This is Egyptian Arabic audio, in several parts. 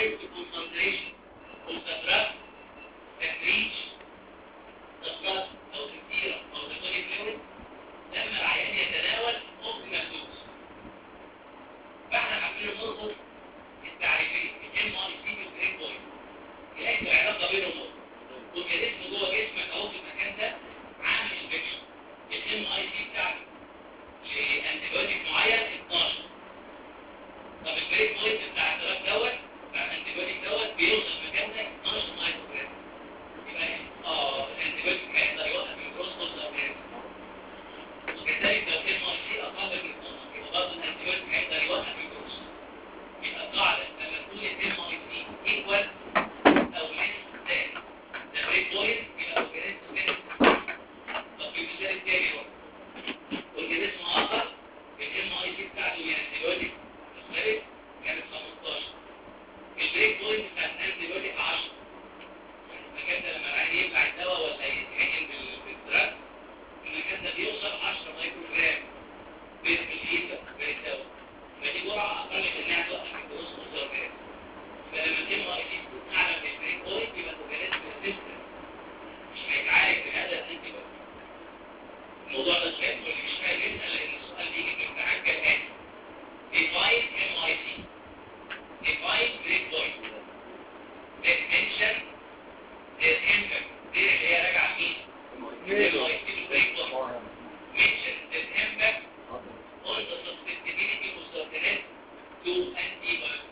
rise the concentration of the drug that reach the blood أو the serum أو the body fluid لما العيان يتناول optimal dose فاحنا عارفين نربط التعريفين الام اي سي والجرين بوينت يلاقي العلاقه بينهم والجسم جوه جسمك اهو في المكان ده عامل انفكشن الام اي سي بتاعته لانتيبيوتيك معين 12 طب الجرين بوينت بتاع الدراب دوت بتاع الانتيبيوتيك دوت بيوصل المكان ده 12 مايكرو جرام يبقى اه الانتيبيوتيك هيقدر يوقف البروستوس او غيره وكذلك لو الام اي سي اقل من 12 يبقى برضه الانتيبيوتيك هيقدر يوقف البروستوس يبقى القاعدة لما تكون ال MIC equal أو less than the breakpoint يبقى organism less طب في مثال تاني بقى organism آخر ال MIC بتاعته من الانتيبيوتيك مختلف كانت 15 البريك بوينت بتاع الانتيبيوتيك 10 المكان ده لما العيان يبلع الدواء ولا يتحقن بالدراج المكان ده بيوصل 10 مايكرو جرام بين الليتر بين الدواء فدي جرعة أقل من إنها توقف الجلوس والزرقات فلما الام اي سي تكون أعلى من البريك بوينت يبقى الأورجانيزم ريزيستنت مش هيتعالج بهذا الأنتي بودي الموضوع ده سؤال واللي مش فاهم يسأل لأن السؤال بيجي في الامتحان كالآتي define MIC define break point then mention their impact دي اللي هي راجعة مين؟ MIC break point mention their impact on the susceptibility of certain to antibiotics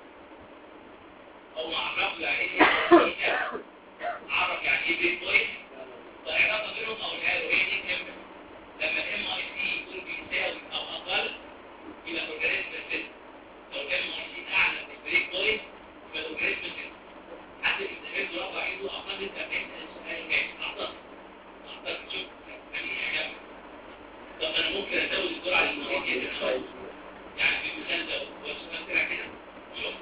او معرف يعني ايه عرف يعني ايه بريك بوينت فالعلاقه بينهم او الهاله هي دي كامله لما الام اي سي يكون بيساوي او اقل يبقى الاورجانيزم سيل لو الام اي سي اعلى من البريك بوينت يبقى الاورجانيزم سيل حد الانترنت رفع ايده اقل انت بتسال السؤال جاي اعتقد اعتقد شوف خليني اجاوب طب انا ممكن ازود الجرعه للمريض جدا شويه يعني في المثال ده هو السؤال طلع كده شوف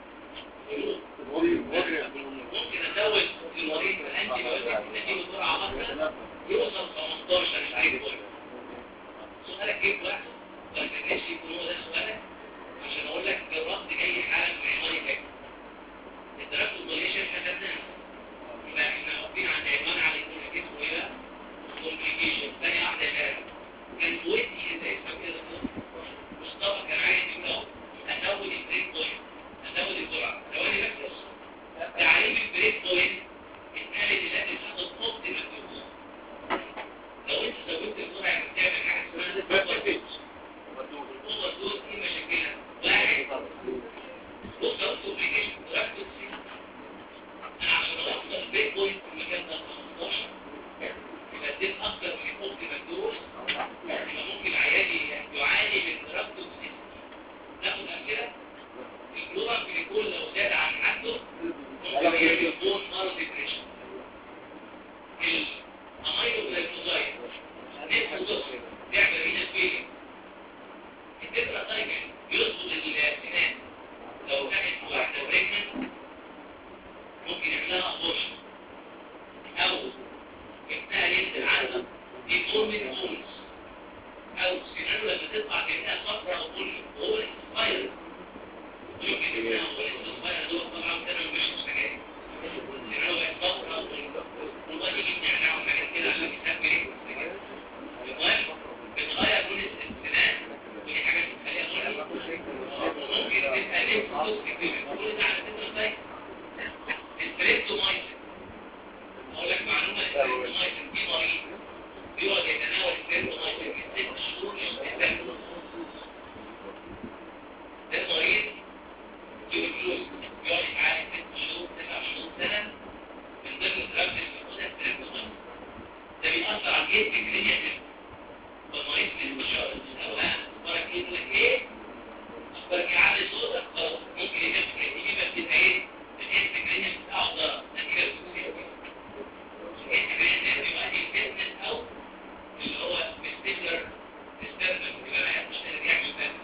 ممكن ازود المريض الانتي بايوتيك نديله جرعه اكتر يوصل 15 بريك بوينت سؤالك جيب واحد ما كانش يكون هو ده سؤالك عشان اقول لك الرد جاي حالا من عماري كده الدراسه البوليشن خدناها يبقى احنا واقفين عند عنوان على يكون اسمه ايه بقى كومبليكيشن ثاني واحده كده كان ودي انت اسمك كده مصطفى كان عايز يقول ازود البريك بوينت ازود الجرعه ثواني بس تعريف البريك بوينت اتقال ان لازم تاخد اوبتيمال دوز لو انت زودت الجرعه بتعمل حاجه اسمها اوفر دوز الاوفر دوز دي مشاكلها واحد بص لو كومبليكيشن ركز انا عشان اوصل البريك بوينت في المكان ده 15 يبقى اديت اكتر من الاوبتيمال دوز يبقى ممكن العيان يعاني من تردد ناخد امثله الجلوبال جليكول لو زاد عن حده ممكن يعمل بون مارو ديبريشن الاميلو جلايكوزايد نفسه تصل بيعمل رينا فيلينج التترا سايكل يظبط السنان لو كانت واحده بريجننت ممكن يعملها ابورشن او ابنها ينزل عنها ديفورميت بونز او سنانه لما تطلع تلاقيها صفرا او بني وهو لسه صغير يمكن يبقى هو لسه صغير دول طبعا سنه مش مستجاب سنانه بقت صفرا او بني والله يجي بنعناع وحاجات كده عشان يسبب ريح مستجاب المهم بتغير لون السنان ودي حاجات بتخليها بني وممكن تبقى لسه توكسيك كل ده على فكره زي الستريبتومايسين اقول لك معلومه الستريبتومايسين دي مريض بيقعد يتناول الستريبتومايسين من ست شهور لسنتين ده مريض يوجوز بيقعد يتعالج ست شهور تسع شهور سنه من ضمن الدرجات اللي بياخدها الستريبتومايسين ده بيأثر على الجسم كليا فالمريض في المشارط او ها اخبارك ايه يقول لك ايه اخبارك ايه عالي صوتك خلاص ممكن ينام في دي بس تبقى ايه الجسم كليا بتاعه ضرر نتيجه للتوكسيك الانتجريشن بيؤدي البيزنس او اللي هو مستيكلر ديستربنس يبقى ما مش قادر يعمل بيزنس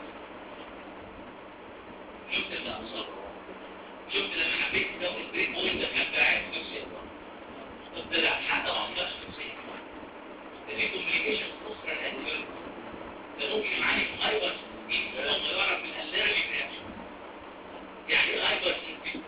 شفت الاقصار شفت لما حبيت تزود البريك بوينت دخلت عايز توكسيك طب ده حتى ما عندهاش توكسيك ده في كومبليكيشن اخرى الانتي ده ممكن يعاني من هايبر سنسيتيف لو ما يعرف من الالرجي رياكشن يعني ايه هايبر سنسيتيف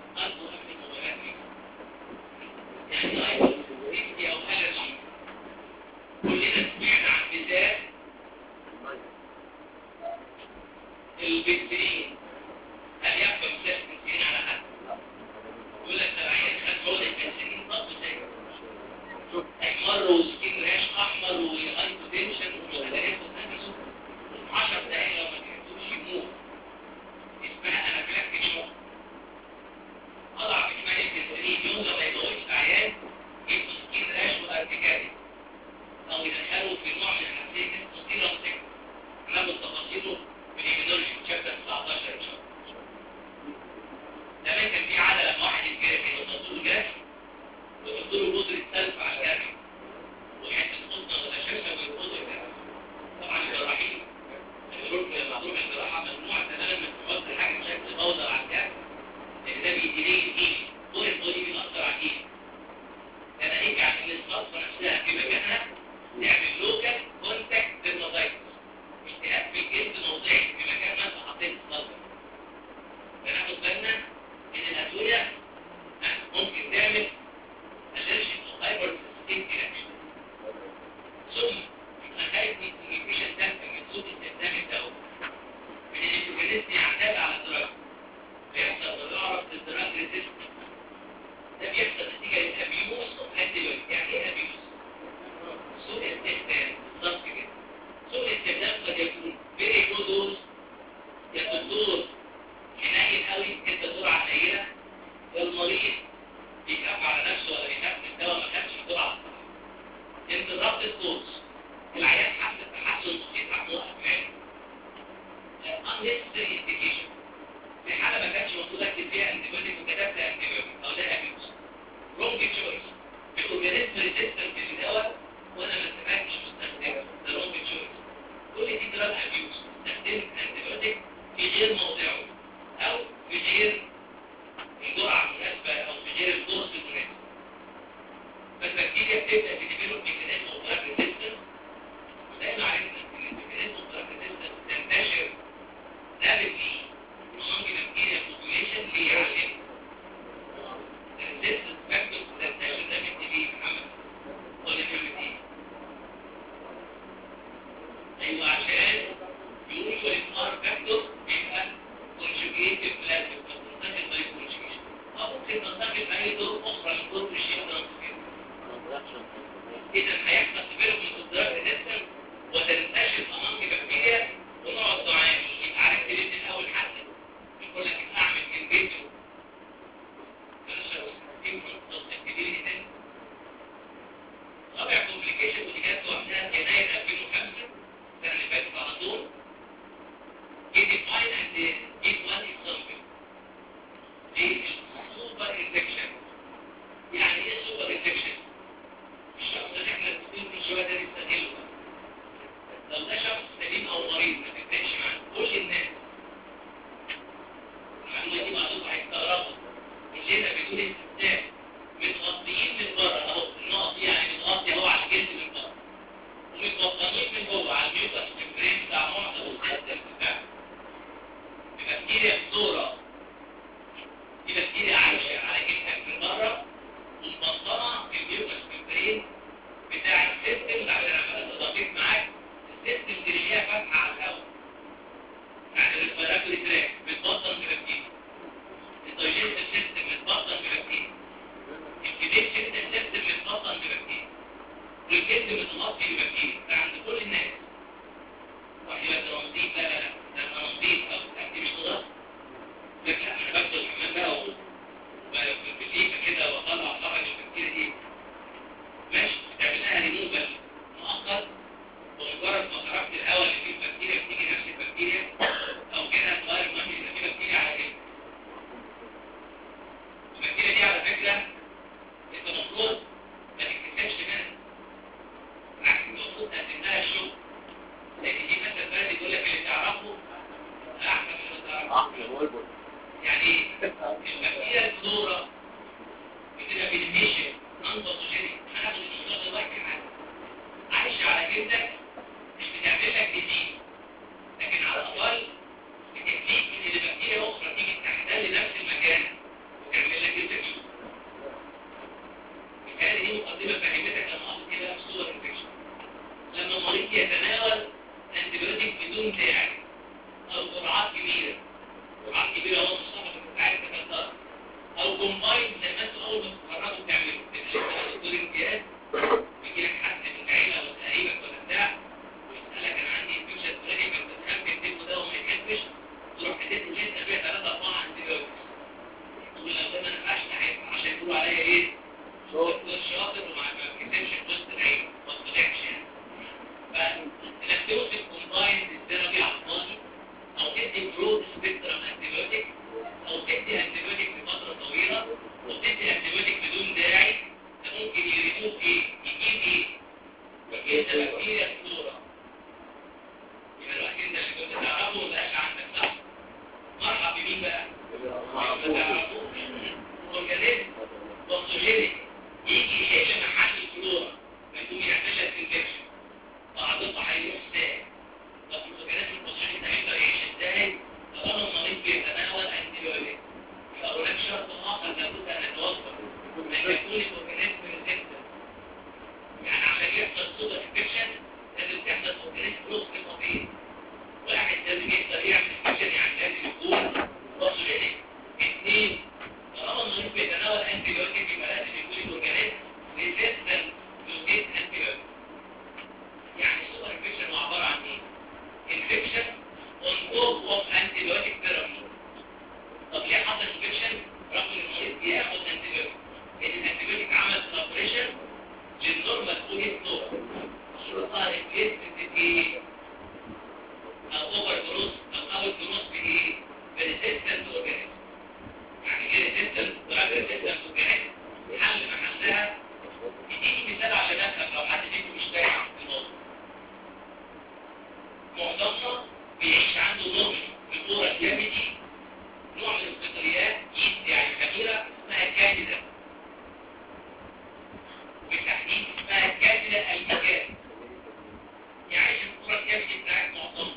الجرح ويحط له بودرة سلف على الجرح وحته قطنه ولا شاشه ويربطوا الجرح طبعا الجراحين الركن المعروف الجراحه ممنوع تماما انك تحط حاجه بشكل بودر على الجرح لان ده بيديلي الايد دور البودي بيأثر على الايد انا هيك عشان الصدفه نفسها في مكانها نعمل لوكال كونتاكت ديرماتايتس التهاب في الجلد موضعي في مكان ما انت حطيت الصدفه فناخد بالنا ان الادويه ممكن تعمل allergic to hypersensitivity reaction ثم يبقى خايف من الانفيشن ده من سوء استخدام الدواء من الانفيشن يعتاد على الدراج بيحصل تضاعف للدراج ريزيستنس ده بيحصل نتيجه للابيوز اوف انتيبيوتيك يعني ايه ابيوز؟ سوء استخدام بالظبط كده سوء استخدام قد يكون فيري جود دوز يا دكتور حنين قوي انت جرعه قليله المريض بيخاف على نفسه ولا بيخاف من الدواء ما خدش الجرعه انت ضغط الدوز العيان حس بتحسن بسيط راح موقف عينه unnecessary indication في حاله ما كانش المفروض اكتب فيها انتيبيوتيك وكتبت انتيبيوتيك او ده ابيوز رونج تشويس الاورجانيزم ريزيستنت للدواء وانا ما استفدتش مستخدمه ده رونج تشويس كل دي دراج ابيوز استخدمت انتيبيوتيك في غير موضعه او في غير الجرعه المناسبه او في غير الدوز المناسب فالبكتيريا بتبدا تديفلوب ميكانيزم اوف دراج ريزيستنس ودايما عرفنا ان الميكانيزم اوف دراج ريزيستنس تنتشر رابيدلي among the bacteria population ليه عشان الريزيستنس فاكتور تنتشر رابيدلي ليه محمد ولا محمد ايه؟ ايوه عشان usually ار فاكتور بيبقى conjugated plastic بتنتقل باي conjugation او ممكن تنتقل باي طرق اخرى من كتر الشيء ترانسفير اذا هيحصل development of drug resistance وتنتشر among بكتيريا ونقعد نعاني يبقى عرفت ليه من الاول حتى يقول لك اعمل انفيترو رابع كومبليكيشن ودي كانت لوحدها يناير 2005 السنه اللي فاتت على طول get defined and give one example للسوبر انفكشن يعني ايه سوبر انفكشن؟ الشخص اللي احنا بنقول من شويه ده نستغله لو ده شخص سليم او مريض ما تفرقش مع كل الناس المعلومه دي بعضهم هيستغربوا كلنا بدون استثناء متغطيين من بره اهو النقط دي يعني متغطي اهو على الجلد من بره ومتغطيين من جوه على الميوكس ممبرين بتاع معظم السيستم بتاعنا بكتيريا فلورا دي بكتيريا عايشه على جسمك من بره متبطنه في الميوكس ممبرين بتاع السيستم عشان انا ضغطيت معاك السيستم دي ليها فتحه على الهواء يعني الريسبيراتوري تراك متبطن ببكتيريا الدايجيستيف سيستم متبطن ببكتيريا ما تعرفوش اورجانيزم باثوجينيك يجي يحل محل الفلورا فيقوم يعمل لك انفكشن فعضلته هيروح ازاي طب الاورجانيزم الباثوجينيك ده هيقدر يعيش ازاي طالما المريض بيتناول انتيبيوتيك يبقى هناك شرط اخر لابد ان يتوفر ان يكون الاورجانيزم ريزيستنت يعني عشان يحصل سوبر انفكشن لازم تحصل اورجانيزم بلوك للمريض واحد لازم يقدر يعمل انفكشن يعني لازم يكون باثوجينيك اثنين طالما المريض بيتناول انتي بايوتيك يبقى لازم يكون الاورجانيزم ريزيستنت للجيت انتي بايوتيك يعني السوبر انفكشن هو عباره عن ايه؟ انفكشن اون توب اوف انتي بايوتيك ثيرابي طب ليه حصل انفكشن رغم ان المريض بياخد انتي بايوتيك؟ لان الانتي بايوتيك عمل سبريشن للنورمال كوهيت نور شرطها ريبليسمنت بايه؟ او اوفر جروس او اوت جروس بايه؟ بريزيستنت اورجانيزم يعني ايه ريزيستنت؟ دراج ريزيستنت اورجانيزم حل محلها اديني مثال عشان افهم لو حد فيكم مش فاهم الموضوع معظمنا بيعيش عنده نوع في الكوره الكبدي نوع من الفطريات يد يعني خميره اسمها كانديدا بالتحديد اسمها كانديدا المكان يعيش الكوره الكبدي بتاعت معظمنا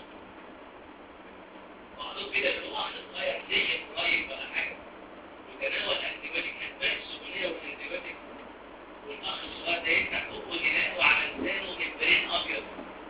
معروف كده انه اخ صغير زي صغير ولا حاجه وتناول انتيبيوتيك ادمان سخونيه وانتيبيوتيك والاخ الصغير ده يفتح بقه يلاقوا على لسانه ممبرين ابيض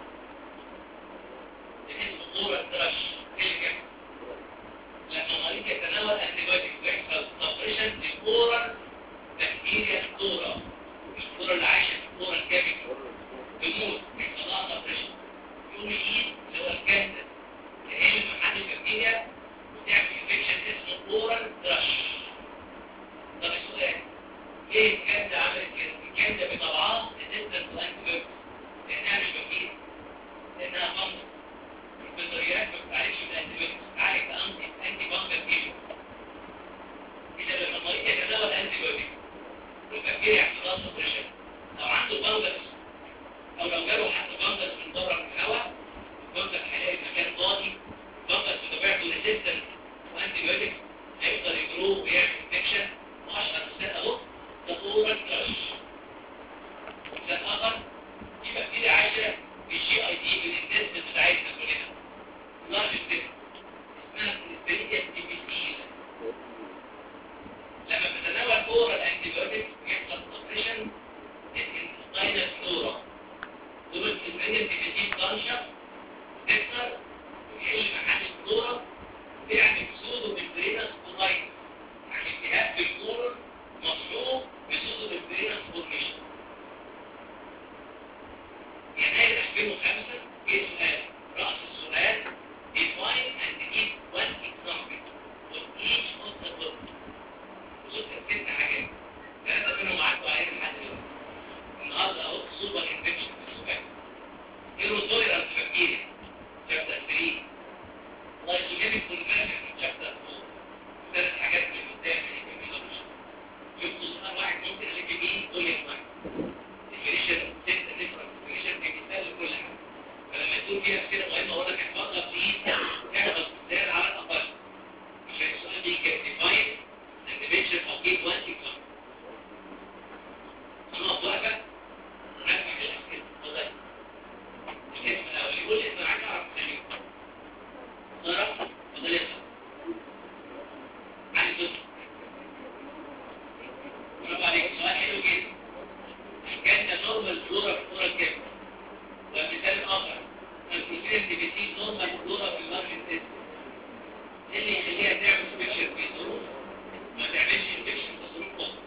اسمه كوره ترش ايه اللي بيحصل؟ لما مريض يتناول انتيبيوتيك ويحصل سبريشن للكوره بكتيريا الكوره الكوره اللي عايشه في الكوره الكبدي تموت بيحصل لها سبريشن يقوم يجيب اللي هو الكانسر يحل محل البكتيريا وتعمل انفكشن اسمه اورال ترش طب السؤال ليه الكانسر عملت كده؟ الكانسر بطبعها ريزيستنت تو انتيبيوتكس لانها مش بكتيريا لانها فانجس البكتيريات ما بتتعالجش بالانتيبيوتكس بتتعالج بانتي انتي فانجل كيمو اذا لما المريض يتناول انتيبيوتكس والبكتيريا يحصل لها سبريشن لو عنده فانجس او لو جاله حتى فانجس من بره من الهواء الفانجس هيلاقي المكان فاضي فانجس بطبيعته ريزيستنت وانتيبيوتكس هيقدر يجرو ويعمل انفكشن واشهر مثال اهو ده اورال كراش مثال اخر في بكتيريا عايشه في الجي اي دي بالانتست بتاعتنا كلنا لارج ستيب اسمها كوليستيريا ديفيسيل لما بتتناول اورال انتيبيوتكس يحصل سبريشن للانتستينال فلورا دول الكوليستيريا ديفيسيل تنشط تكسر ويحل محل الفلورا ويعمل سودو بالبرينس كولايتس يعني التهاب في الكولون مصحوب بسودو بالبرينس فورميشن يناير 2005 جه سؤال رأس السؤال define and give one example of each of the following وصلت ست حاجات ثلاثة منهم عدوا علينا لحد دلوقتي النهارده اهو سوبر انفكشن في السؤال ايروتوليرانس بكتيريا شابتر 3 لايزوجينيك كونفرجن شابتر 4 ثلاث حاجات من قدام من الكمبيوتر شفتوا سؤال واحد ممكن الف بيه كل واحد ديفينيشن ستة ديفرنت ديفينيشن دي مثال لكل حاجة فلما يكون فيها أسئلة مهمة أقول لك احفظها بليز احفظ مثال على الأقل عشان السؤال دي كان ديفاين and dimension of gate 1 example أنا واقفة أفتح الأسئلة اتفضل الاسم الأول يقول لي أنا عايز أعرف ثاني ضرب اتفضل اسم عايز اسم برافو عليك سؤال حلو جدا كان ده نورمال فلورا في الكوره الكبد ومثال اخر البروتين دي بتي نورمال فلورا في المارجن تيست ايه اللي يخليها تعمل سبيكشن في ظروف ما تعملش انفكشن في ظروف اخرى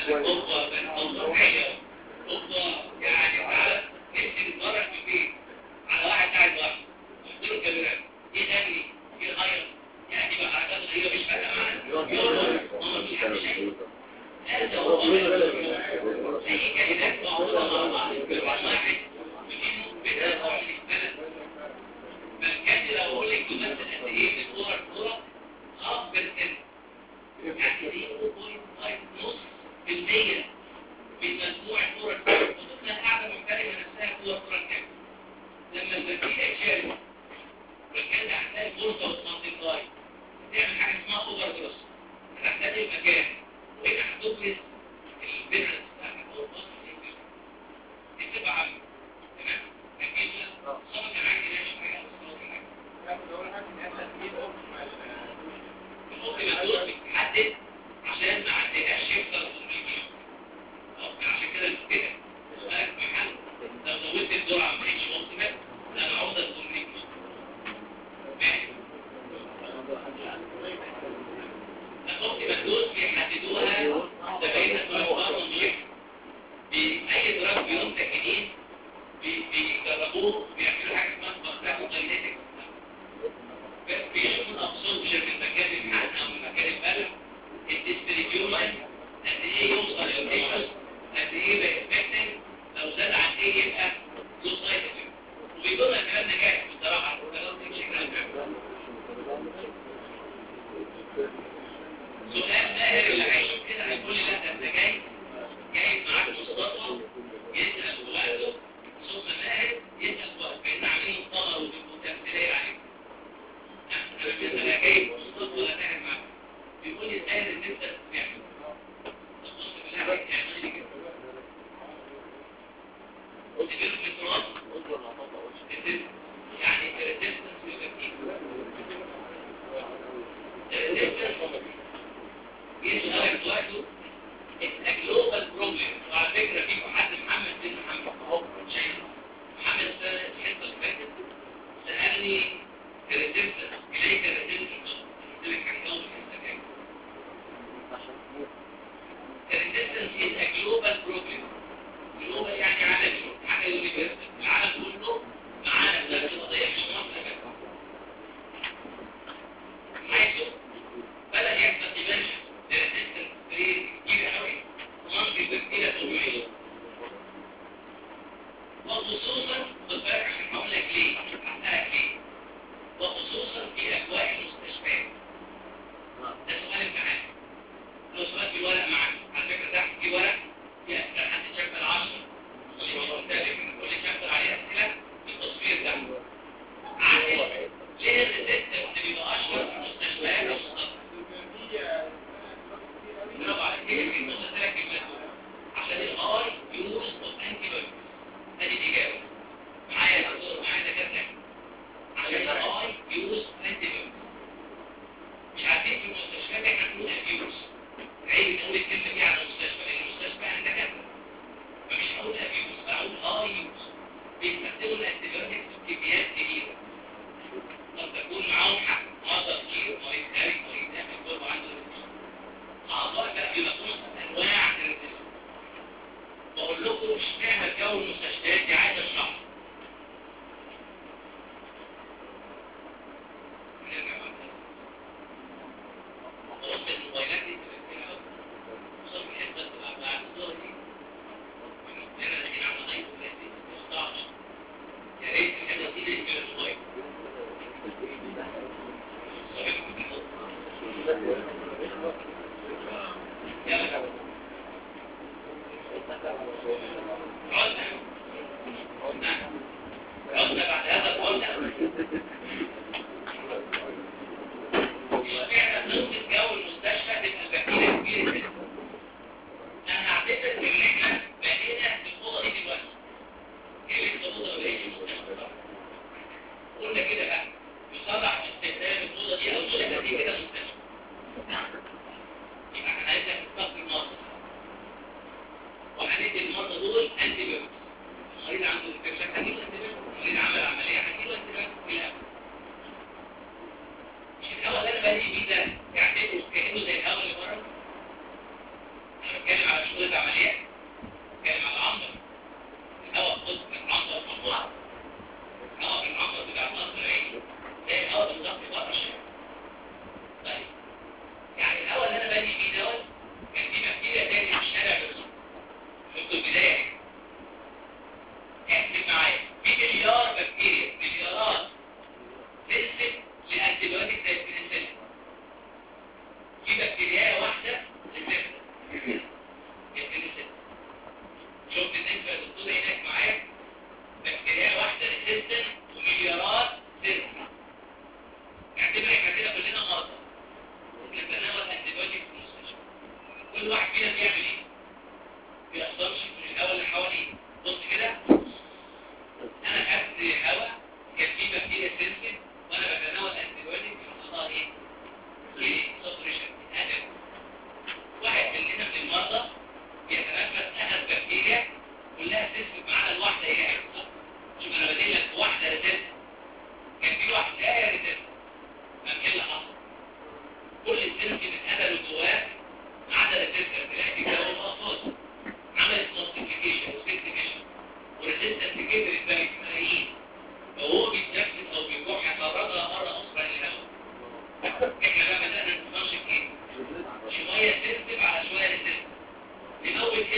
اوبا كان اوبا حلو اوبا يعني تعالى نفسي نتفرج في البيت على واحد قاعد لوحده قلت له كاميرات يغني يغير يعني بقى حركات غريبه مش فارقه معانا يقول ما مفيش حد شايف هذا هو اي كائنات موجوده مع بعض في مكان واحد ودي بدها نوع من البلد فالكاتب لو اقول لك تمثل قد ايه من كوره لكوره هاف بيرسنت يعني دي 0.5 نص في المية من مجموع كورة وضمن القاعدة محترمة نفسها كورة كورة كام لما البكتيريا اتشالت والكلام هتلاقي فرصة وتمالتيبلاي تعمل حاجة اسمها اوفر جروس هتحتاج المكان وهنا هتبرز البيرنس بتاعك او البصر دي بتبقى عاملة تمام؟ لكن صمت معاك كده مش حاجة بس صمت معاك ممكن الدور بتتحدد عشان ما عندهاش يفضل كومبليكيشن عشان كده كده اسمها محل لو زودت الدور عن بقيتش اوبتيمال انا عاوز الكومبليكيشن الاوبتيمال دوز بيحددوها زمايلنا بتوع الفارما مش بأي دراج بينتج جديد بي- بيجربوه بيعملوا حاجه اسمها فارماكوجينيتكس بيشوفوا الابسوربشن من مكان الحقن او من مكان البلع الديستريبيوشن قد ايه يوصل للتيشوز قد ايه بيفكتنج لو زاد عن ايه يبقى له سايد افكت وبيقول لك الكلام ده جاهز بصراحه الكلام ده مش كلام سؤال ماهر اللي هيشوف كده هيقول لي لا ده انت جاي جاي معاك مصطفى يسال سؤاله ثم ماهر يسال سؤال كان عاملين مؤتمر وبيبقوا تمثيليه عليه انا جاي مصطفى ولا فاهم معاك بيقول لي سهل ان انت تعمل طب بص بالله عليك اعمل لي كده قلت له في التراث يعني الريزيستنس والتكتيك الريزيستنس يشغلك دلوقتي الجلوبال بروبلم وعلى فكره في حد محمد بن محمد اهو شايف محمد السنه الحته اللي فاتت سالني الريزيستنس اليك الريزيستنس قلت لك هنجاوب الحته الجايه الريزيستنس is a global problem global يعني عالمي حاجه يونيفرسال العالم كله معانا في نفس القضيه مش مصر بس حيث بدأ يحصل ديمنشن للريزيستنس ريت كبير قوي وممكن بكتيريا تنوعيه وخصوصا خد بالك عشان هقول لك ليه هسألك ليه وخصوصا في اجواء المستشفيات ده سؤال امتحان لو سؤال في ورق معاك على فكره تحت في ورق في اسئله حد شغل 10 واللي مختلف واللي شغل عليه اسئله التصوير ده عارف ليه الريزيستنس بيبقى اشهر في المستشفيات والمستشفيات برافو عليك هي دي النقطه ثلاث كلمات دول. عشان الاي يوز اوف انتي بايوتكس ادي الاجابه معايا يا دكتور معايا دكاتره عشان الاي يوز اوف انتي بايوتكس مش عارفين في المستشفيات احنا بنقول ابيوز عيب نقول الكلمه دي على المستشفى لان المستشفى عندها دكاتره فمش هقول ابيوز هقول اي يوز بيستخدموا الانتيبيوتكس بكميات كبيره قد تكون معاهم حق مرضى كتير مريض خارج مريض داخل كله عنده ريزيستنس اعضاء بقى بيبقوا انواع الريزيستنس بقول لكم اشمعنى جو المستشفيات دي عايزه اشرح نرجع بقى. بص الموبايلات دي بتبقى كتير قوي. خصوصا في الحته بتبقى بعد الظهر دي احنا رايحين على نايت ولا دي 16 يا ريت الحته دي نقفل الموبايل يلا عدنا عدنا بعد هذا العدنا اشمعنى نقطة جو المستشفى تبقى البكتيريا كبيرة كده انا هعتبر ان احنا بقينا في الاوضه دي دلوقتي هي لسه الاوضه ما بقتش مستشفى صح؟ قلنا كده بقى يصلح استخدام الاوضه دي او الشقه دي كده مستشفى يبقى احنا عايزين نستقبل المرضى وهندي المرضى دول انتي بيوتكس المريض عنده انفكشن هنديله انتي بيوتكس المريض عمل عمليه هنديله انتي بيوتكس الى اخره مش الهواء اللي انا بادئ بيه ده يعتبره كانه زي الهواء اللي بره انا بتكلم على شغل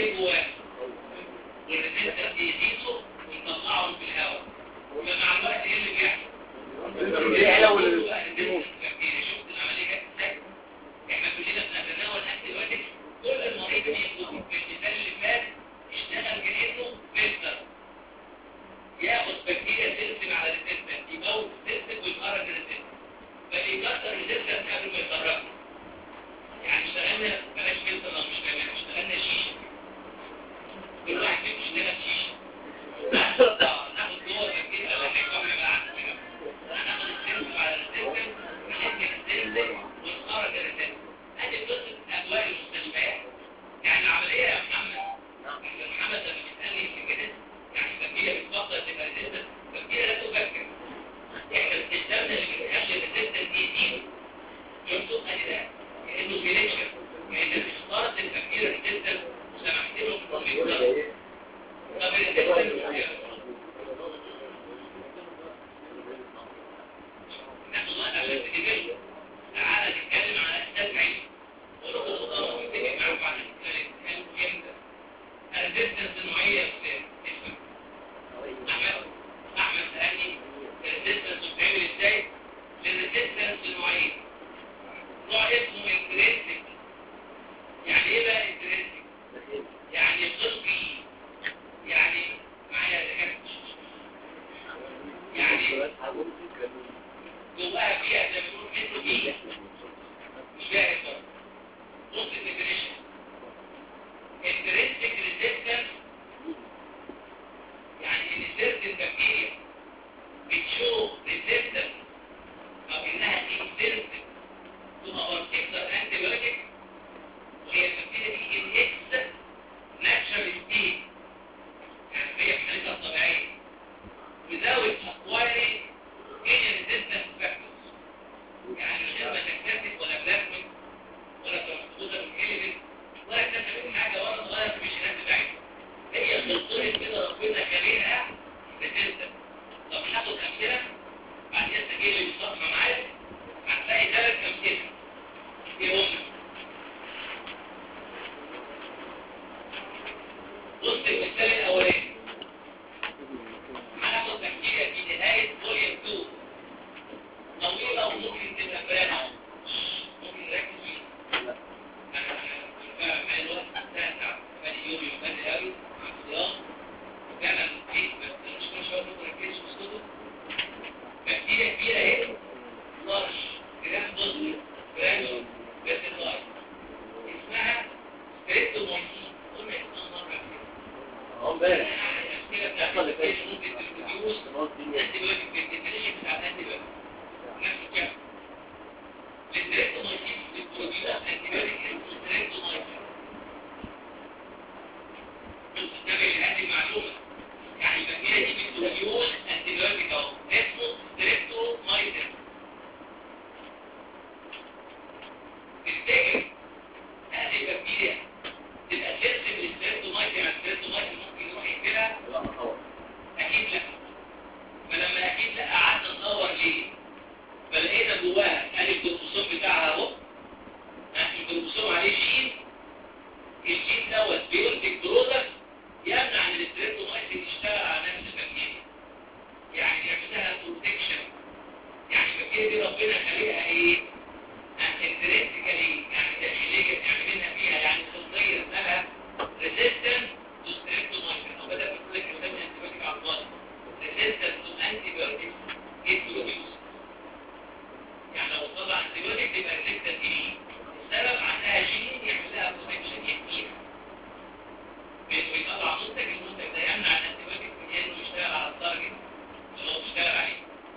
ايه جواه والريسبتور يقيسوا ويطلعهم في الهواء فمع الوقت ايه اللي بيحصل؟ الرحلة ولا الريسبتور شفت العمليه جت ازاي؟ احنا كلنا بنتناول انتي بايوتكس كل المريض بياخد في المثال اللي فات اشتغل كانه فلتر ياخد بكتيريا سيستم على الريسبتور يموت السيستم ويخرج الريسبتور فبيكسر الريسبتور قبل ما يخرجه يعني اشتغلنا بلاش فلتر لو مش كمان اشتغلنا شيشه كل واحد فيكم اشتغل شيشه ناخد جوه البكتيريا ولا نحكم بقى هناخد السيستم على الريسبتور ونحكم السيستم ونخرج الريسبتور ادي قصه ادوار المستشفيات يعني العمليه يا محمد يا محمد لما بتسالني في كده يعني البكتيريا بتفضل تبقى ريزيستنت البكتيريا لا تفكر احنا استخدامنا اللي بتخلي الريزيستنت دي دي شفتوا ادي ده كانه سيلكشن يعني انت اخترت البكتيريا ريزيستنت وسمحت لهم انهم يكبروا طب الريزيستنت ناخد وقت عشان تجيبه تعالى نتكلم على اساس علمي ولو الخطوه متفق معاكم على الكلام امتى الريزيستنس النوعيه في اسمك احمد احمد سالني الريزيستنس بتتعمل ازاي للريزيستنس النوعيه نوع اسمه انترنسك يعني ايه بقى انترنسك يعني قلبي يعني معايا دكاتره يعني جواها فيها زي ما بيقولوا منه فيه مش جاهز بص الديفينيشن intrinsic resistance يعني ان certain bacteria بتشوف resistance او انها intrinsic to a particular antibiotic وهي البكتيريا دي in its natural state يعني هي في حالتها الطبيعية without acquiring any resistance factors يعني من غير ما تكتسب ولا بلازمك ولا تنقذها من كلمة ولا اكتسبت حاجة ولا تغير في الجينات بتاعتها هي خلطين كده ربنا خليها بتنسى طب ناخد أمثلة بعد كده تجي لي بالصفحة معايا هتلاقي ثلاث أمثلة ايه هم؟ بص المثال الأولاني هناخد بكتيريا في نهاية فوليوم 2 طويلة وممكن تبقى فرانة ممكن نركز فيها أنا أنا معايا الوقت ساعة ساعة بني يوم يوم بدري قوي مع الصيام وفعلا جيت بس مش كل شوية ممكن أركز في صوته بكتيريا كبيرة اهي لارج جرام بوزي جرام بس لارج اسمها ستريبتومايسين قلنا اسمها مرة كده اه امبارح الأمثلة بتاعت البكتيريا ممكن تبروديوس انتي بايوتيك بالديفينيشن بتاع الانتي بايوتيك نفس الكلام الستريبتومايسين بتبروديوس انتي بايوتيك اسمه ستريبتومايسين بس ده هذه المعلومة يعني البكتيريا دي بتبروديوس انتي بايوتيك اهو اسمه ستريبتومايسين تفتكر هذه البكتيريا تبقى سيرسم للستريبتومايسين يعني الستريبتومايسين ممكن يروح يقتلها لا طبعا اكيد لا فلما اكيد لا قعدنا ندور ليه فلقينا جواها ادي الكروموسوم بتاعها اهو ها، الكروموسوم عليه جين الجين دوت بينتج برودكت يمنع ان الستريبتومايسين يشتغل على نفس البكتيريا يعني يعمل لها بروتكشن يعني البكتيريا دي ربنا خليها ايه؟ انترنسيكالي يعني داخليا بنعمل لنا فيها يعني خلطيه اسمها ريزيستنت تو ستريبتومايسين او بدل ما تقول لك قدام انتيبيوتيك على الفاضي resistant to antibiotics is produced. يعني لو طلع antibiotic يبقى resistant ليه؟ السبب عندها جين يعمل لها protection يحميها. بانه يطلع منتج المنتج ده يمنع الانتيبيوتيك من انه يشتغل على التارجت اللي هو بيشتغل عليه.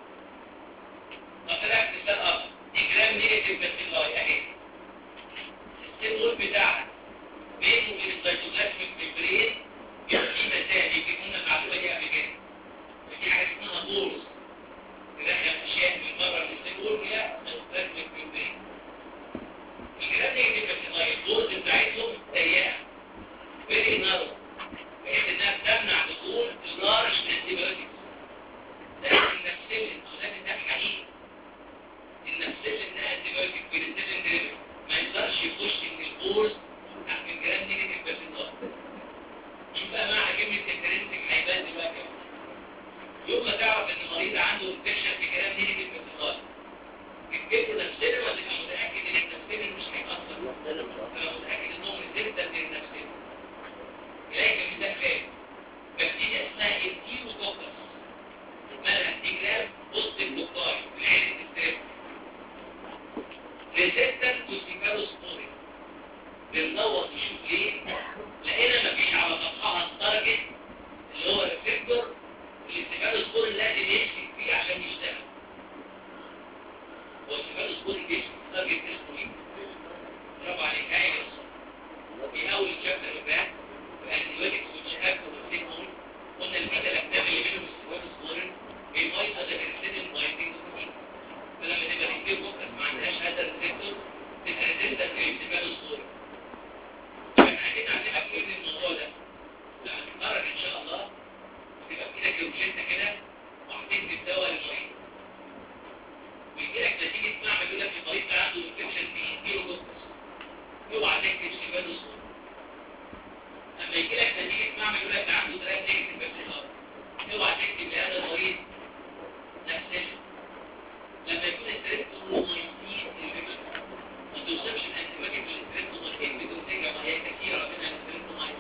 طب ده مثال اخر دي جرام نيجاتيف باسيلاي اهي. السيمبول بتاعها بينه وبين السيتوبلازميك ميمبرين بيبقى في مسافه يمكن قلنا المعلومه دي قبل كده. في حاجة اسمها بورس تدخل أشياء من بره من السيكور فيها تستثمر في البيت الكلام ده يجب أن تغير البورس بتاعتهم ضيقة فيري نارو بحيث إنها بتمنع دخول اللارج انتيبيوتكس لكن النفسيلين أو لكن ده حقيقي النفسيلين ده انتيبيوتك بنسيلين دريبل ما يقدرش يخش من البورس من جرام نيجاتيف بس يوم ما تعرف ان المريض عنده انفكشن في كلام نيجاتيف في الصلاه تكتب له نفسنا ولا تبقى متاكد ان النفسنا مش هيأثر تبقى متاكد انهم ريزيستنت للنفسنا اليك مثال ثاني بكتيريا اسمها انتيروكوكس مالها انتجرام بوست البوكاي العين الستريب ريزيستنت وسيفالوسبورين بندور نشوف ليه لقينا مفيش على سطحها التارجت اللي هو الريسبتور الاستفادة لازم يمسك فيه عشان يشتغل هو الاستفادة بيمسك تارجت اسمه ايه؟ برافو عليك هاي في اول شابتر اللي فات الانتيبيوتكس والشهاب والسيكون قلنا الميتا الاكتاب اللي منهم الاستفادة سبورين بيميز هذا الريسيدنت بايندينج فلما تبقى نكتب فوكس ما عندهاش هذا الريسبتور تبقى ريزيستنت للاستفادة سبورين احنا عايزين نعلمك كل الموضوع ده لما تتخرج ان شاء الله تبقى في ايدك روشته كده وهتكتب دواء للمريض ويجي لك نتيجه معمل يقول لك المريض ده عنده انفكشن في انتيروكوكس اوعى تكتب سيفالوسبور لما يجي لك نتيجه معمل يقول لك ده عنده دراج نيجاتيف بكتيريا اوعى تكتب لهذا المريض نفس لما يكون الستريبتومايسين انفكشن ما توصفش الانتيبيوتيك للستريبتومايسين بدون ذكر وهي كثيره منها الستريبتومايسين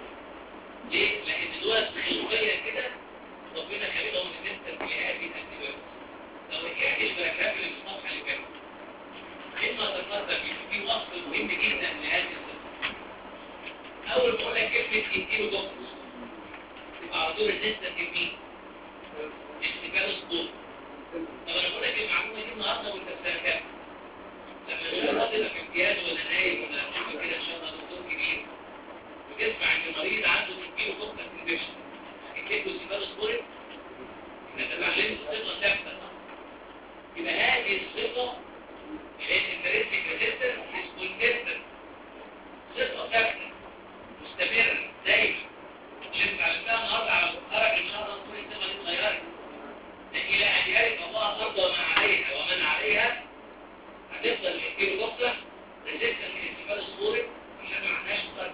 ليه؟ لأن دول خلقيا كده ربنا خلقهم ريزيستنت لهذه الانتيبيوتكس لو رجعت البراجراف اللي في الصفحه اللي فاتت كلمه ذكرتها في في وصف مهم جدا لهذه الصفه اول ما اقول لك كلمه انتيروكوكس يبقى على طول ريزيستنت لمين؟ السيفالوسبور طب انا بقول لك المعلومه دي النهارده وانت في سنه كام؟ لما ان شاء الله تبقى في امتياز ولا نايم ولا تشوف كده ان شاء الله دكتور كبير وتسمع ان المريض عنده تنكيل وفوكس انفكشن الكيكو سيفالوسبورين نتبعلم صفه ثابته يبقى هذه الصفه اللي هي الانترستيك ريزيستنس كونسيستنت صفه ثابته مستمره دايما اللي انت اتعلمتها النهارده على مخرج ان شاء الله تكون الصفه دي اتغيرت الى ان يرث الله الارض وما عليها ومن عليها هتفضل الكيلو بوكس ريزيستنت للسيفالوسبورين عشان ما عندهاش فرق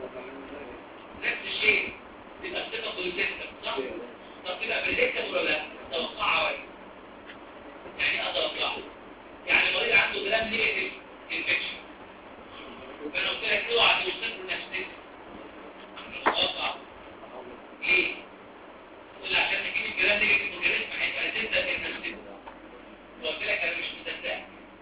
نفس الشيء تبقى الثقة كونسيستنت صح؟ طب تبقى بريدكتبل ولا لا؟ توقعها ولا يعني ايه اتوقعها؟ يعني المريض عنده جرام نيجاتيف انفكشن فانا قلت لك اوعى توصف له نفسك مش متوقع ليه؟ تقول لي عشان تجيب الجرام نيجاتيف اورجانيزم هيبقى ريزيستنت لنفسك قلت لك انا مش مصدقك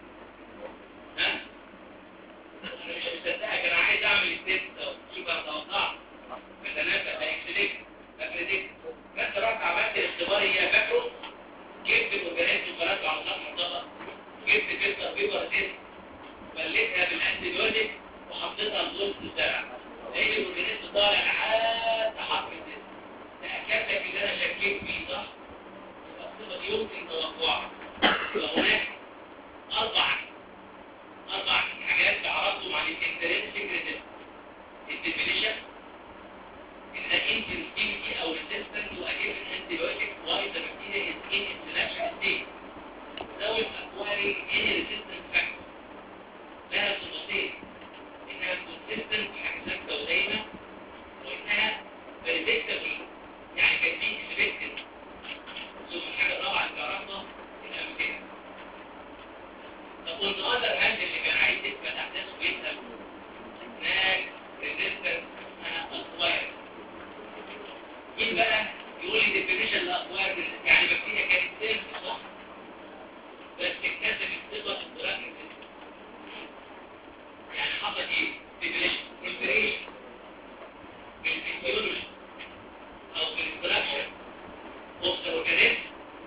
ها؟ انا مش مصدقك انا عايز اعمل التيست شوف انا توقعت فتنافى هيكسلك افريدك فانت رحت عملت الاختبار هي فاكره جبت الاورجانيزم وخلقته على سطح الطبق جبت فلتر بيبر تيست بلتها بالانتيبيوتيك وحطيتها في وسط الزرع لقيت الاورجانيزم طالع لحد حرف التيست تاكد لك ان انا شكيت فيه صح؟ الصفه دي يمكن توقعها يبقى هناك اربع اربع حاجات تعرضهم عن الانترنسيك ريزيستنس الديفينيشن ان insensitivity او resistance to a given antibiotic while the bacteria is in its natural state without acquiring any resistance factor لها صفتين انها consistent حاجه ثابته ودايمه وانها predictable يعني كان دي expected ثم الحاجه الرابعه اللي تعرفها الامثله طب والنهارده الهند اللي كان عايز يثبت احداثه ويسال هناك ريزيستنس اكواير مين بقى يقول لي ديفينيشن لاكواير يعني بكتيريا كانت سيلف صح بس اكتسبت ثقه الدراج يعني حصل ايه ديفينيشن بريبريشن بالفيزيولوجي او بالاستراكشر اوف ذا اورجانيزم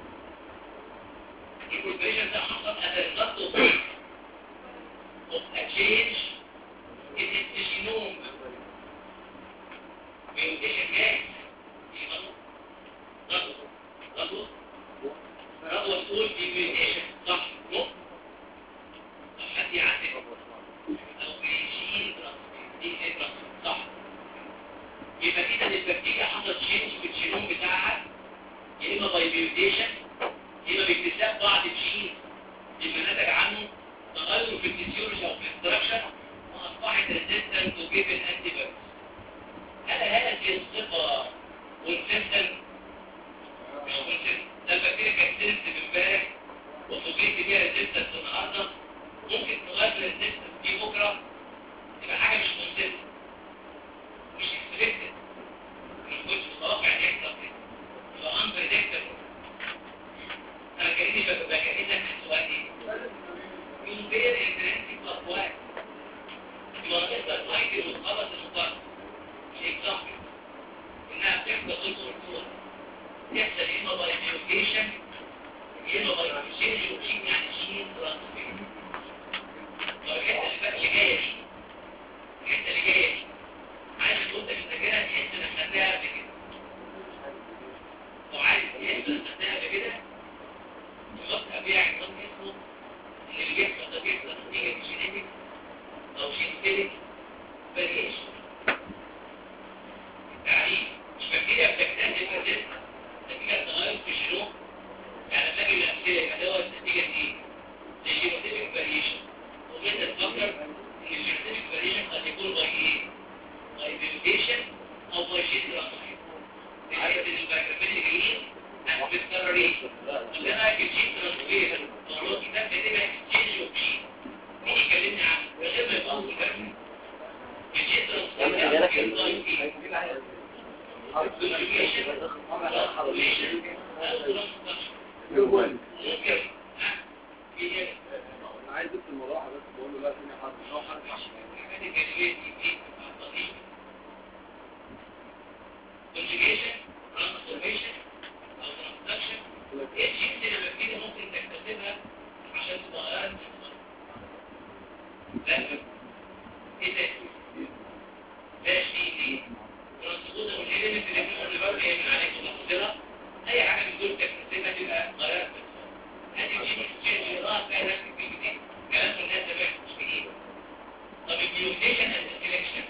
البريبريشن ده حصل as a result of of a change in its genome mutation جاي رضوة رضوة رضوة تقول دي mutation صح مو طب حد يعرف او بيشيل دي ابرة صح يبقى كده البكتيريا حصلت تشينج في الجينوم بتاعها يا اما باي ميوتيشن يا اما باكتساب بعض الجين اللي نتج عنه تغير في الفسيولوجي او في الاستراكشر واصبحت ريزيستنت تو جيفن انتي هل هذه الصفه والسيستم مش انت قلت مرفوع يحصل اما باي ميوتيشن اما باي تشينج وشين يعني شين ترانسفير لو الحته اللي بقى اللي جايه دي الحته اللي جايه دي عايز تقول لك فاكرها تحس انك خدتها قبل كده لو عايز تحس انك خدتها قبل كده تحط بيها عنوان اسمه ان اللي بيحصل ده بيحصل نتيجه جينيتك او جينيتك فاريشن التعريف مش بكتيريا بتكتسب اساسا نتيجه تغير في الجينوم يعني لما اجي الامثله يبقى دوت نتيجه ايه؟ للجينيتك فاريشن وانت تفكر ان الجينيتك فاريشن قد يكون باي ايه؟ باي ميوتيشن او باي جين ترانسفير بحيث ان الميكروبين اللي جايين هتتكرر ايه؟ وده بقى الجين ترانسفير موضوع كتاب كاتبها اكسشينج اوف جين مين يكلمني عنه؟ من غير ما يبقى هو كتاب الجين ترانسفير ده بينزايم ايه؟ Conjugation, translation, and transduction. ممكن ها؟ في ايه؟ انا عايز اكتب المروحه بس بقول له لا ثاني حرف لو حرف الحاجات الجانبية دي دي بتبقى لطيفة. Conjugation, transformation, أو transduction. ايه الجينز اللي بكتيريا ممكن تكتسبها عشان تغيرها لا ايه ده؟ لا شيء دي ترانسبوزر والإيليمنت اللي احنا قلنا بقى هي من عليك مقصرة أي حاجة من دول تكتسبها تبقى غيرت هذه الجين تشينج إضافة فيها نفس الكلمتين كلام الناس ده مش بإيه طب الميوتيشن اند السلكشن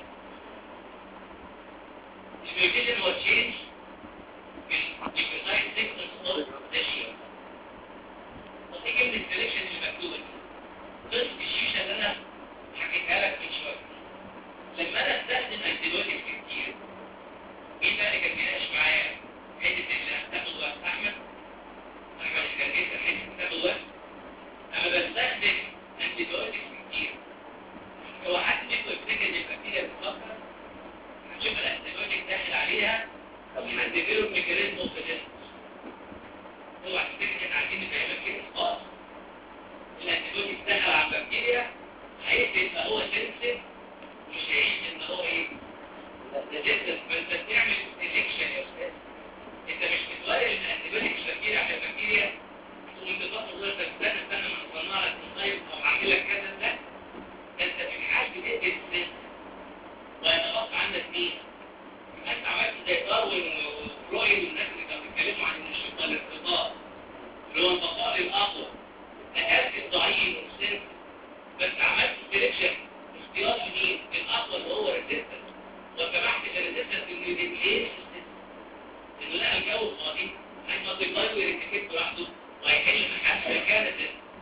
الميوتيشن هو تشينج في الديكوزايد سيكونس اوف ذا جين طب ايه كلمة السلكشن اللي مكتوبة دي؟ قصة الشيشة اللي انا حكيتها لك من شوية لما انا استخدم انتيبيوتكس كتير مين بقى اللي كان بيناقش معايا حتة اللي هتاخد وقت احمد احمد اللي كان بيسأل حتة هتاخد وقت اما بستخدم انتيبيوتكس كتير هو حد منكم يفتكر ان البكتيريا بتفكر هتشوف الانتيبيوتيك داخل عليها ويحدد له ميكانيزم اوف ديفنس هو هتفتكر ان عايزين نفهمك كده خالص الانتيبيوتيك داخل على البكتيريا هيبدا يبقى هو سنسيف مش هيعيش ان هو ايه ريزيستنس ما انت بتعمل سيلكشن يا استاذ انت مش بتغير الانتيبيوتيك مش بكتيريا عشان البكتيريا تقوم انت تاخد غير استنى استنى ما نصنع لك مصايب او اعمل لك كذا لا ده انت في الحال بتقتل السن ويتبقى عندك مين؟ يبقى انت عملت زي داروين وفرويد والناس اللي كانوا بيتكلموا عن النشوء والارتباط اللي هو البقاء الاقوى اكلت الضعيف والسن بس عملت سيلكشن اختيار مين؟ الاقوى اللي هو ريزيستنس وسمحت للريزيستنس انه يديكلير انه لقى الجو فاضي هيفضل يغير ويرتكب براحته وهيحل محل مكانه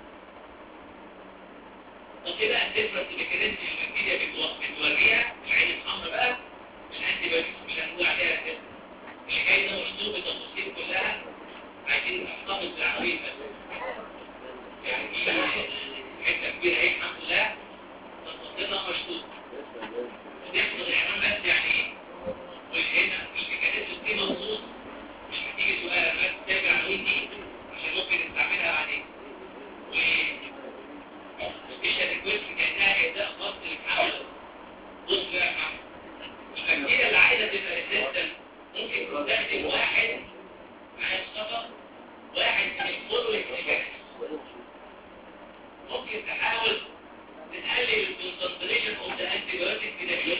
طب ايه بقى الديفرنس ميكانيزم اللي البكتيريا بتوريها العين الحمراء بقى الانتي بايوتكس مش هنقول عليها كده اللي جاي ده مشطوب بالتفاصيل كلها عايزين نحتفظ بالعمليه بس يعني دي حته كبيره اهي الحمد لله تفاصيلها مشطوب ونحفظ العنوان بس يعني ايه وهنا الميكانيزم دي مخصوص مش هتيجي سؤال بس تابع العناوين دي عشان ممكن نستعملها بعدين و سبيشال ريكويست كانها اداء خاص للحمل بص بقى يا محمد البكتيريا اللي عايزه تبقى ريزيستنت ممكن تستخدم واحد مع الصفا واحد من الفولوينج ميكانيزم ممكن تحاول تقلل الكونسنتريشن اوف ذا انتيبيوتيك في داخلك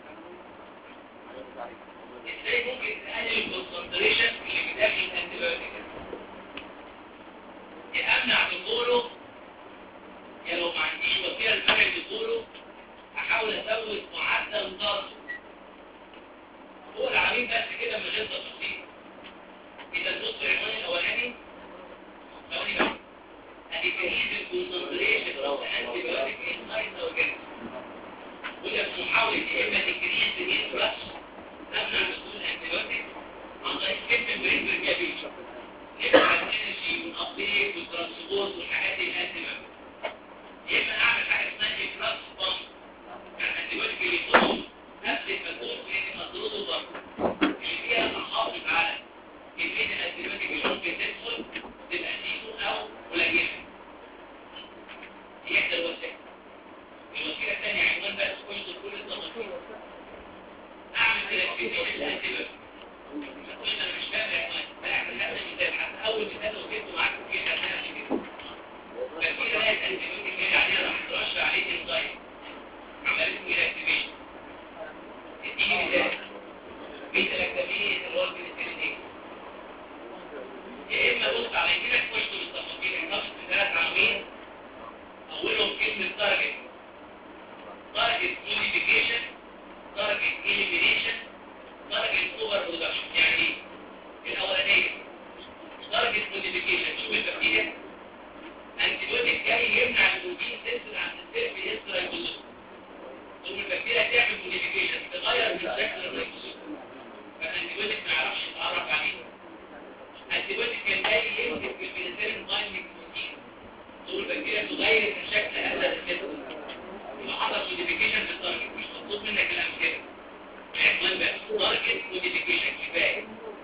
ازاي ممكن تقلل الكونسنتريشن اللي في داخل الانتيبيوتيك يا امنع دخوله يا لو ما عنديش وسيله لمنع دخوله احاول ازود معدل ضربه هو العميل بس كده من غير تفاصيل اذا تبص العنوان الاولاني ثواني بقى ادي كهيز الكونسنتريشن اوف انتي بايوتيك انسايد اورجانيزم وده في محاوله يا اما تكريس الانفلاش تمنع دخول الانتي عن طريق كتب بريد بريكابيشن يبقى الانرجي والابديت والترانسبورت والحاجات دي الانتي يا اما اعمل حاجه اسمها افراز بامب يعني الانتيبيوتيك اللي يخش نفس المجهود اللي مطلوب الضرب اللي فيها تحافظ على كميه الانتيبيوتيك اللي ممكن تدخل تبقى زيرو او قليله دي احدى الوسائل الوسيله الثانيه عنوان بقى كل كل التفاصيل اعمل كلاسيفيكيشن الانتيبيوتيك انا مش فاهم يا اخوان انا هذا مثال حتى اول مثال لو جبته معاك في خدناها قبل كده ففي روايه انتيبيوتيك جاي عليها راح ترش عليه انزايم عملت له اكتيفيشن اديني مثال بيتا لاكتامينيز اللي هو البنسلين يا اما بص على يمينك خش بالتفاصيل احتفظ بثلاث عناوين اولهم كلمه تارجت تارجت موديفيكيشن تارجت اليمينيشن تارجت اوفر برودكشن يعني ايه الاولانيه تارجت موديفيكيشن شوف البكتيريا انتيبيوتيك جاي يمنع البروتين سيلز عند السيل في يسرى الجزء ثم البكتيريا تعمل موديفيكيشن تغير من شكل الريبوزوم فالانتيبيوتيك ما يعرفش يتعرف عليه انتيبيوتيك كان جاي يمسك في البنسلين بايندينج بروتين ثم البكتيريا تغير من شكل هذا السيل يبقى حصل موديفيكيشن في التارجت مش مطلوب منك الامثله عنوان بقى تارجت موديفيكيشن كفايه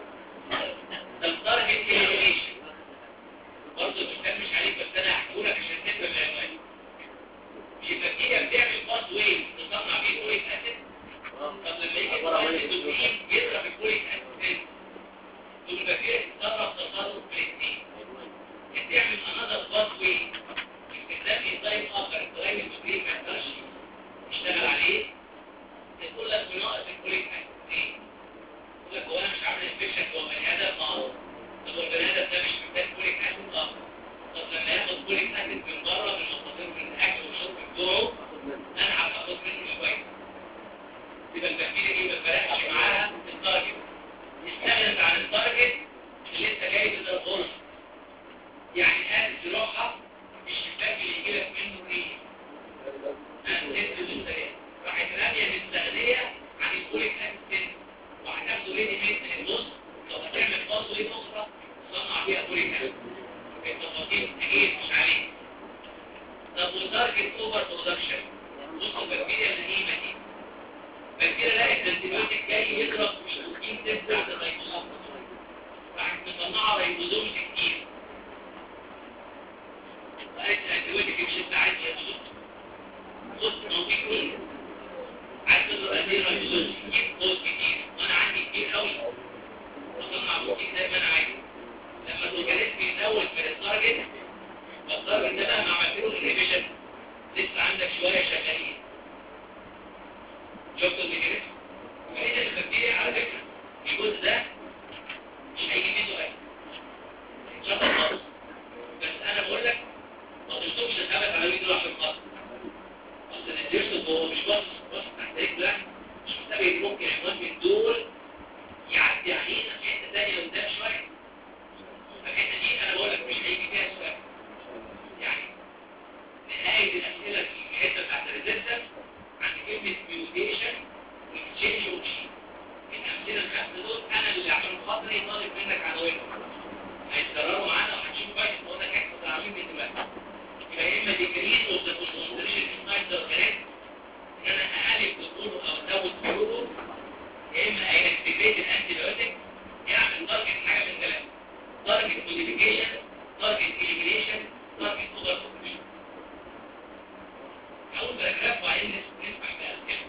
طب تارجت اليمينيشن برضه المثال مش عليك بس انا هحكيه لك عشان تفهم العنوان مش البكتيريا بتعمل باس واي تصنع بيه فوليك اسيد طب لما يجي يتغير الدوبامين يضرب الفوليك اسيد تقول البكتيريا تتصرف تصرف بالاثنين بتعمل انذر باس واي استخدام انزيم اخر التغير الدوبامين ما يقدرش يشتغل عليه تقول لك بناقص الفوليك اسيد ليه؟ يقول لك هو انا مش عامل انفكشن جوه بني ادم اه طب والبني ادم ده مش محتاج فوليك اسيد اه طب لما ياخد فوليك اسيد من بره من مصادر من الاكل والشرب بتوعه انا هاخد منه شويه يبقى البكتيريا دي ما فرقش معاها التارجت استغنت عن التارجت اللي انت جاي تضربه يعني قالت روحها الشباك اللي يجي لك منه ايه؟ انت السلام راحت راميه مستغنيه عن الفوليك اسيد وهتاخده ريدي ميد من النص لو هتعمل باص ايه اخرى تصنع فيها فوليك اسيد التفاصيل اكيد مش عليك طب وتارجت اوفر برودكشن بص البكتيريا النهيمه دي البكتيريا لقت الانتيبيوتيك جاي يضرب في البروتين تبدا عند الريبوزوم راحت مصنعه ريبوزوم كتير وقالت الانتيبيوتيك مش انت عايز ريبوزوم خد موجود كتير عايز تضرب قد ايه ريبوزوم جيب دوز كتير وانا عندي كتير قوي اصنع بروتين زي ما انا عايز لما الاورجانيزم يزود من التارجت والتارجت ده بقى مع مفعول الانهبيشن لسه عندك شويه شغالين شفتوا الميكانيزم فإذا البكتيريا على فكره الجزء ده مش هيجي منه اي شطر خالص بس انا بقول لك ما تشطبش الخبث على مين راح في الخط اصل الديرسون هو مش بص بص تحت رجلك مش محتاج ممكن عنوان من دول يعدي علينا في حته ثانيه قدام شويه الحته دي انا بقول لك مش هيجي فيها سؤال يعني نهايه الاسئله في الحته بتاعت الريزيستنس عند كلمه ميوتيشن واكسشينج اوبشن الامثله الخمسه دول انا اللي عشان خاطري طالب منك عناوينهم هيتكرروا معانا وهنشوف كويس بقول لك احنا طالعين من دلوقتي يبقى يا اما ديكريز اوف ذا كونسنتريشن سنايدر كريت ان انا اقلب دخوله او ازود خروجه يا اما اكتيفيت الانتي بايوتيك يعمل تارجت حاجه من ثلاثه تارجت موديفيكيشن تارجت اليمينيشن تارجت اوفر اوبشن اول باراجراف وبعدين نسمع بقى الكلام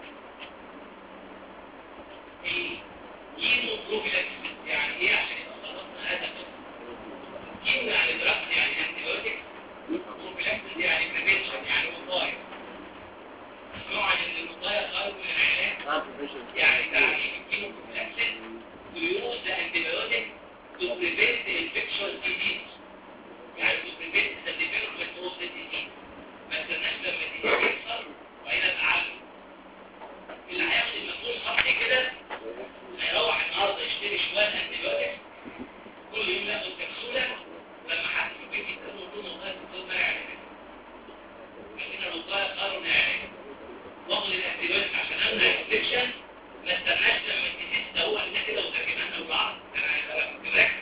الكيمو بروفيلاكس يعني ايه عشان يبقى خلصنا هذا كيمو يعني دراكس يعني انتي بايوتيك بروفيلاكس يعني بريفنشن يعني وقايه نوع عن ان الوقايه خارج من العلاج يعني تعريف الكيمو بروفيلاكس to use the antibiotic to prevent the infectious disease يعني to prevent the development of the disease ما استناش لما الديزيز يحصل وبعدين اتعالج اللي هياخد المسؤول صح كده هيروح النهارده يشتري شويه انتبيوتكس كل يوم ياخد كبسوله لما حد في البيت يتكلم يقول له والله الدكتور منع على كده عشان الوقايه قالوا انها علاج واخد الانتبيوتك عشان امنع الانفكشن ما استناش لما الديزيز ده هو اللي كده وده كمان او بعض انا عايز اركز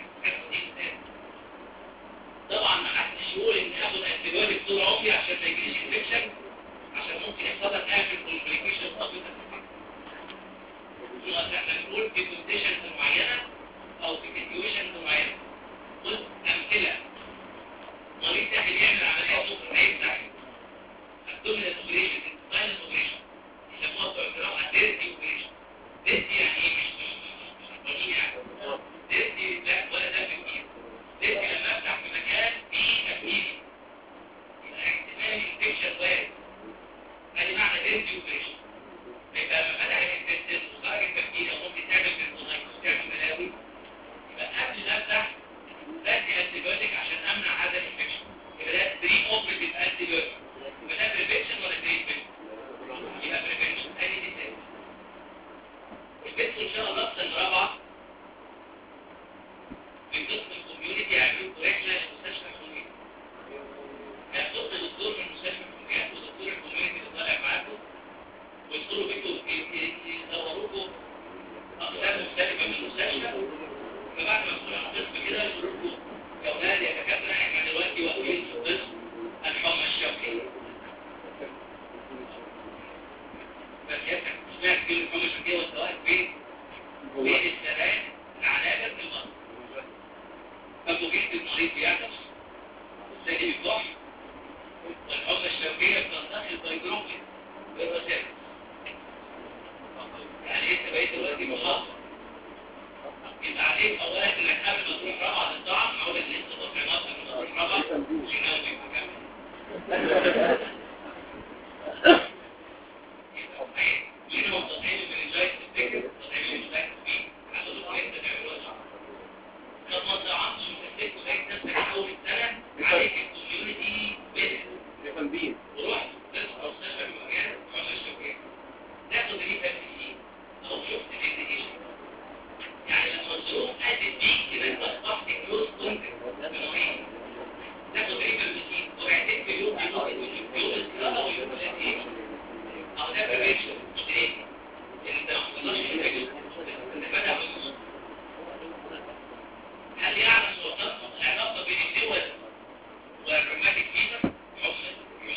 طبعا ما حدش يقول ان اخد انتبيوتك طول عمري عشان ما يجيليش انفكشن عشان ممكن يحصل لك اخر كومبليكيشن طبيعي يبقى احنا نقول في كونديشنز معينه او في سيتويشنز معينه خد امثله مريض داخل يعمل عمليه سكر هيفتح ابدومينال اوبريشن سباينال اوبريشن يسموها بتوع الجراحه ديرتي اوبريشن ديرتي يعني ايه مش مش مش مش ان شاء الله في سنه رابعه في قسم الكوميونتي هيعملوا رحله لمستشفى الكوميونتي هياخدوا دكتور من مستشفى الكوميونتي ودكتور الكوميونتي اللي طالع معاكم ويدخلوا بيكم يدوروكم اقسام مختلفه من المستشفى فبعد ما تدخلوا على القسم كده يقولوا لكم يا اولاد يا دكاتره احنا دلوقتي واقفين في قسم الحمى الشوكيه بس يا سمعت كلمه الحمى الشوكيه والسواق فين؟ بين السرائر العنابر في المصر فمجيد المريض بيعطس والثاني بيكح والحمى الشوكيه بتنتقل بيدروكلين بالرسائل يعني انت بقيت دلوقتي محافظ يبقى عليك اولا انك قبل ما تروح رابعه للطعام او ان انت تروح مصر لما تروح رابعه شناوي مكمل ليه هو تطعيم من الجايز تفتكر تطعيم من الجايز فيه عشان تبقى انت تعملوها لو ما طعمتش وتفتكر لقيت نفسك اول السنه عليك الكوميونتي بيزنس يفندين وروح تدخل مستشفى في مكان ولا الشوكيه تاخد ريفا سي او شفت الانيشن يعني لما الظروف ادت بيك ان انت اصبحت كلوز كونتاكت بمريض تاخد ريفا سي وبعدين في يوم يوم يوم الصلاه ويوم الانيشن او ده بريفيشن مش ايه لان انت ما حصلكش انفكشن انت بدا من النص هل يعرف سلطات العلاقه بين الدول والروماتيك فيفر حمى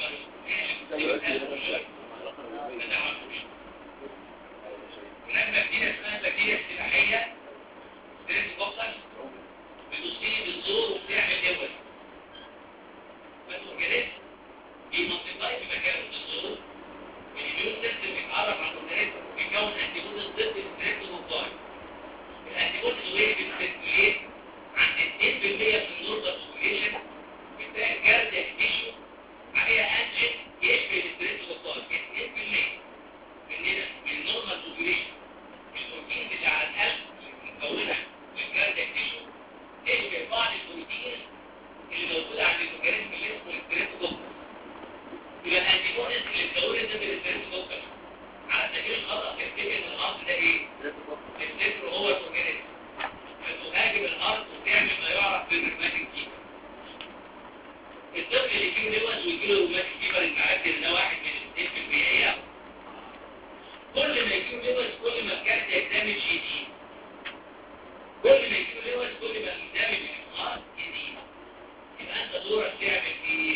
هناك بكتيريا اسمها بكتيريا استباحية ستريس بوكس بتصيب الزور وبتعمل دول فالأورجانيزم بيمنطقاي في مكانه في الزور الإميون سيستم بيتعرف على الأورجانيزم بيكون أنتي بودز ضد الستريس بوكس الأنتي بودز وهي بتستيموليت عند 2% من النورمال بوبوليشن بتلاقي الكاردياك تيشو عليها انجن يشبه الستريس بوكس 2% مننا من النورمال بوبوليشن البروتين اللي على القلب مكونه من كاردياك تيشو يشبه بعض البروتين اللي موجوده عند الاورجانيزم اللي اسمه الستريس بوكس يبقى الانتيبوديز اللي اتكونت ضد الستريس بوكس على سبيل الخطا تفتكر ان الارض ده ايه؟ الصفر هو الاورجانيزم فتهاجم الارض وتعمل ما يعرف بالريماتيك فيبر الطفل اللي فيه لوز ويجيله روماتيك فيبر انت عارف ان ده واحد من الاثنين في المية كل ما يجيله لوز كل ما الكارت يكتمل يزيد كل ما يجيله لوز كل ما الدمج الانهار يزيد يبقى انت دورك تعمل ايه؟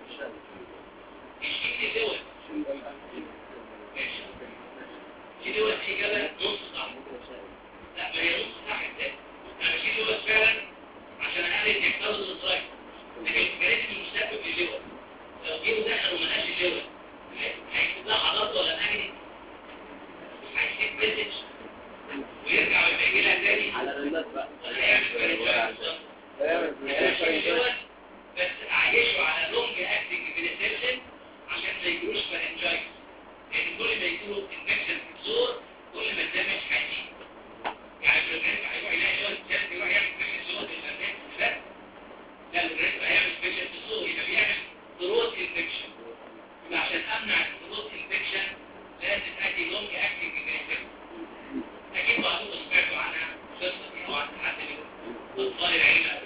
تشيل اللوز ماشي تشيل اللوز اجابه نص صح لا ما هي نص صح ازاي؟ انا بشيل اللوز فعلا عشان اقلل يحتفظ الصراحه لكن الجريد المسبب لللوز لو جيبوا دخل وما لقاش اللوز هيكتب لها حضارته ولا نجري هيكتب مسج ويرجع ويبقى يجي لها تاني على الريلات بقى ولا هيعمل فرنجايز بس اعيشه على لونج اكتنج بنسيشن عشان ما يجيلوش فرنجايز لان كل ما يجيله انفكشن في الزور كل ما الدمج هيزيد يعني في الغريب هيروح يلاقي لوز جالس يروح يعمل فكره زور بالفرنجايز لا لا الغريب هيعمل فكره الزور يبقى بيعمل ثروت انفكشن يبقى عشان امنع الثروت انفكشن لازم ادي لونج اكتنج بنسيشن اكيد بعضكم سمعتوا عنها قصه او عن حد من اطفال العيله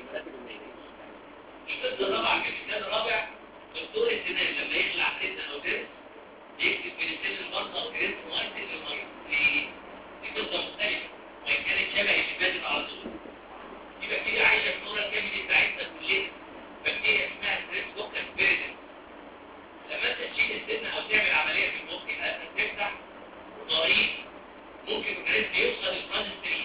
القصه الرابعه في الكتاب الرابع دكتور السنان لما يخلع سن او درس يكتب من السن البرصه او درس مؤثر للمريض ليه؟ دي قصه مختلفه وان كانت شبه اللي فاتت على طول دي بكتيريا عايشه في نور الكبد بتاعتنا كلنا بكتيريا اسمها ستريس بوكس بيريدن لما انت تشيل السن او تعمل عمليه في المخ يبقى انت بتفتح طريق ممكن الجريد يوصل للبلاد ستريم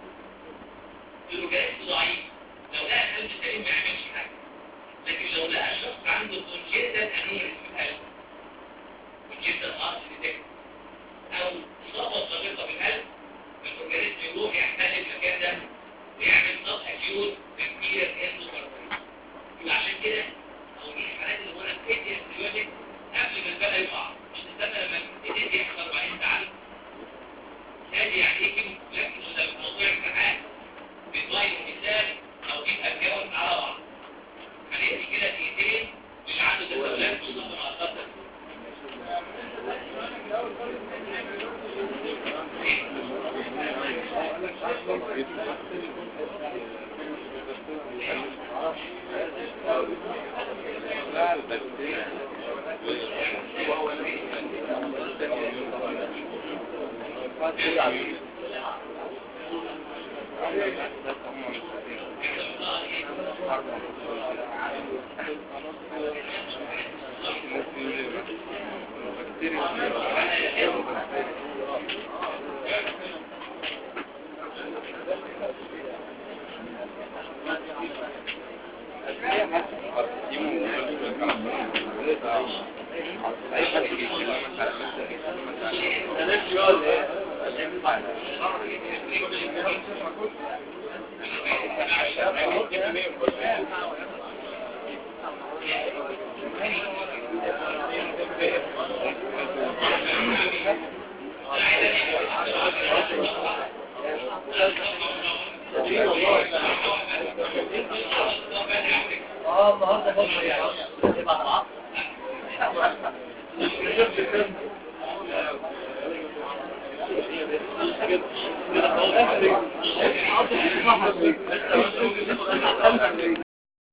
الجريد ضعيف لو لقى القلب سليم ما يعملش حاجه لكن لو لقى شخص عنده كونجيتال انوريزم في القلب كونجيتال ارت ديتكت او اصابه سابقه بالقلب الاورجانيزم يروح يحتل المكان ده ويعمل سب اكيوت بكتيريا اندوكاردايتس يبقى عشان كده او دي الحالات اللي بقولها بتدي انتيبيوتيك قبل ما البلد يقع مش تستنى لما تبتدي يحصل وبعدين تعالج هذه يعني ايه كلمه لكن ده موضوع امتحان بتغير مثال او تبقى تجاوب على بعض هندي كده دقيقتين اللي عنده تساؤلات مصطفى مع الخطر لا البكتيريا اه النهارده بكره يعني بعد العصر